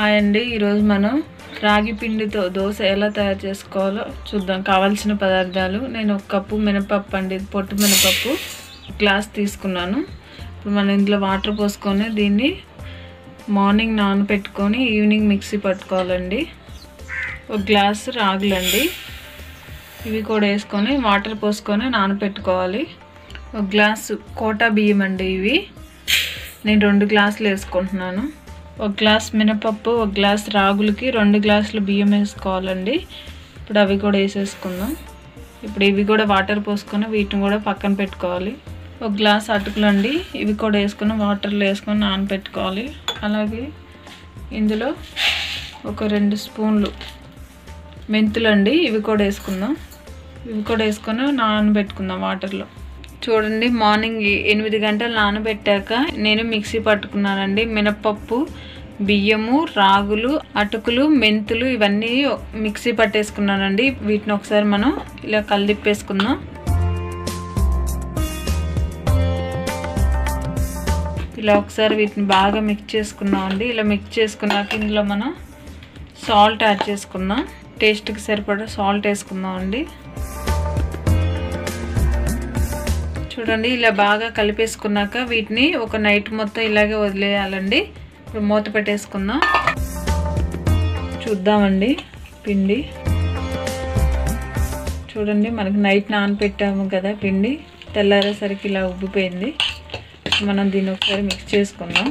hi అండి ఈరోజు మనం రాగి పిండితో దోశ ఎలా తయారు చేసుకోవాలో చూద్దాం కావాల్సిన పదార్థాలు నేను ఒక కప్పు మినపప్పు అండి ఇది పొట్టు మినపప్పు గ్లాస్ తీసుకున్నాను ఇప్పుడు మనం ఇందులో వాటర్ పోసుకొని దీన్ని మార్నింగ్ నానబెట్టుకొని ఈవినింగ్ మిక్సీ పట్టుకోవాలండి ఒక గ్లాస్ రాగులండి ఇవి కూడా వేసుకొని వాటర్ పోసుకొని నానబెట్టుకోవాలి ఒక గ్లాసు కోటా బియ్యం అండి ఇవి నేను రెండు గ్లాసులు వేసుకుంటున్నాను ఒక గ్లాస్ మినపప్పు ఒక గ్లాస్ రాగులకి రెండు గ్లాసులు బియ్యం వేసుకోవాలండి ఇప్పుడు అవి కూడా వేసేసుకుందాం ఇప్పుడు ఇవి కూడా వాటర్ పోసుకొని వీటిని కూడా పక్కన పెట్టుకోవాలి ఒక గ్లాస్ అటుకులు అండి ఇవి కూడా వేసుకొని వాటర్లో వేసుకొని నానబెట్టుకోవాలి అలాగే ఇందులో ఒక రెండు స్పూన్లు మెంతులు అండి ఇవి కూడా వేసుకుందాం ఇవి కూడా వేసుకొని నానబెట్టుకుందాం వాటర్లో చూడండి మార్నింగ్ ఎనిమిది గంటలు నానబెట్టాక నేను మిక్సీ పట్టుకున్నానండి మినపప్పు బియ్యము రాగులు అటుకులు మెంతులు ఇవన్నీ మిక్సీ పట్టేసుకున్నానండి వీటిని ఒకసారి మనం ఇలా కలిదిప్పేసుకుందాం ఇలా ఒకసారి వీటిని బాగా మిక్స్ చేసుకున్నాం అండి ఇలా మిక్స్ చేసుకున్నాక ఇందులో మనం సాల్ట్ యాడ్ చేసుకుందాం టేస్ట్కి సరిపడా సాల్ట్ వేసుకుందాం అండి చూడండి ఇలా బాగా కలిపేసుకున్నాక వీటిని ఒక నైట్ మొత్తం ఇలాగే వదిలేయాలండి ఇప్పుడు మూత పెట్టేసుకుందాం చూద్దామండి పిండి చూడండి మనకి నైట్ నానపెట్టాము కదా పిండి తెల్లారేసరికి ఇలా ఉబ్బిపోయింది మనం దీన్ని ఒకసారి మిక్స్ చేసుకుందాం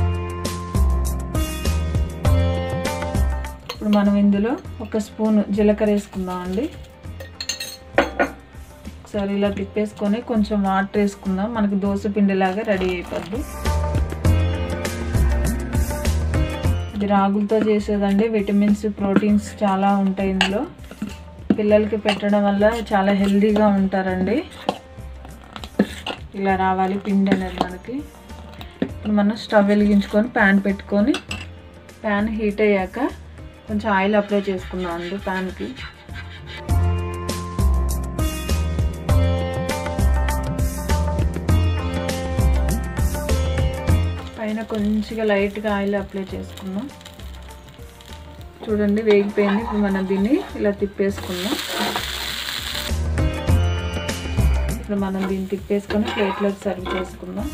ఇప్పుడు మనం ఇందులో ఒక స్పూన్ జీలకర్ర వేసుకుందాం అండి ఒకసారి ఇలా తిప్పేసుకొని కొంచెం వాటర్ వేసుకుందాం మనకి దోశ పిండిలాగా రెడీ అయిపోద్ది ఇది రాగులతో చేసేదండి విటమిన్స్ ప్రోటీన్స్ చాలా ఉంటాయి ఇందులో పిల్లలకి పెట్టడం వల్ల చాలా హెల్తీగా ఉంటారండి ఇలా రావాలి పిండి అనేది మనకి ఇప్పుడు మనం స్టవ్ వెలిగించుకొని ప్యాన్ పెట్టుకొని ప్యాన్ హీట్ అయ్యాక కొంచెం ఆయిల్ అప్లై చేసుకుందాం అండి ప్యాన్కి పైన కొంచెంగా లైట్గా ఆయిల్ అప్లై చేసుకుందాం చూడండి వేగిపోయింది ఇప్పుడు మనం దీన్ని ఇలా తిప్పేసుకుందాం ఇప్పుడు మనం దీన్ని తిప్పేసుకొని ప్లేట్లోకి సర్వ్ చేసుకుందాం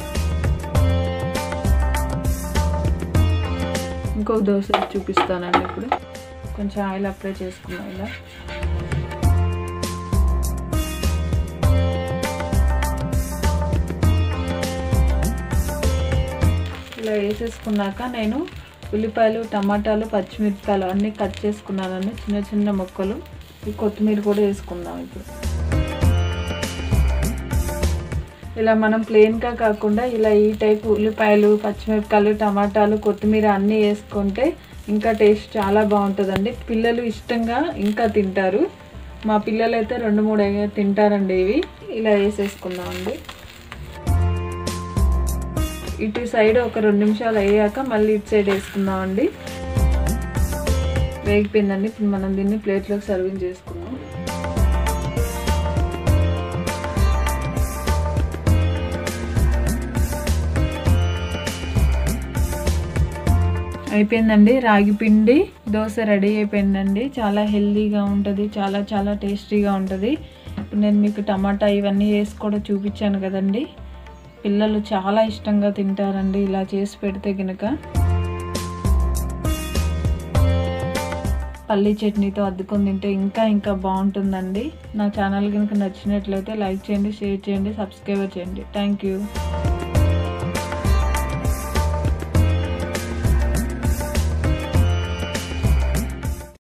ఇంకొక దోశ చూపిస్తానండి ఇప్పుడు కొంచెం ఆయిల్ అప్లై చేసుకుందాం ఇలా ఇలా వేసేసుకున్నాక నేను ఉల్లిపాయలు టమాటాలు పచ్చిమిరపకాయలు అన్నీ కట్ చేసుకున్నానండి చిన్న చిన్న ముక్కలు ఈ కొత్తిమీర కూడా వేసుకుందాం ఇప్పుడు ఇలా మనం ప్లెయిన్గా కాకుండా ఇలా ఈ టైప్ ఉల్లిపాయలు పచ్చిమిరపకాయలు టమాటాలు కొత్తిమీర అన్నీ వేసుకుంటే ఇంకా టేస్ట్ చాలా బాగుంటుందండి పిల్లలు ఇష్టంగా ఇంకా తింటారు మా పిల్లలు అయితే రెండు మూడు తింటారండి ఇవి ఇలా వేసేసుకుందామండి ఇటు సైడ్ ఒక రెండు నిమిషాలు అయ్యాక మళ్ళీ ఇటు సైడ్ వేసుకుందాం అండి వేగిపోయిందండి ఇప్పుడు మనం దీన్ని ప్లేట్లోకి సర్వింగ్ చేసుకుందాం అయిపోయిందండి రాగి పిండి దోశ రెడీ అయిపోయిందండి చాలా హెల్తీగా ఉంటుంది చాలా చాలా టేస్టీగా ఉంటుంది ఇప్పుడు నేను మీకు టమాటా ఇవన్నీ వేసి కూడా చూపించాను కదండి పిల్లలు చాలా ఇష్టంగా తింటారండి ఇలా చేసి పెడితే కనుక పల్లీ చట్నీతో అద్దుకొని తింటే ఇంకా ఇంకా బాగుంటుందండి నా ఛానల్ కనుక నచ్చినట్లయితే లైక్ చేయండి షేర్ చేయండి సబ్స్క్రైబ్ చేయండి థ్యాంక్ యూ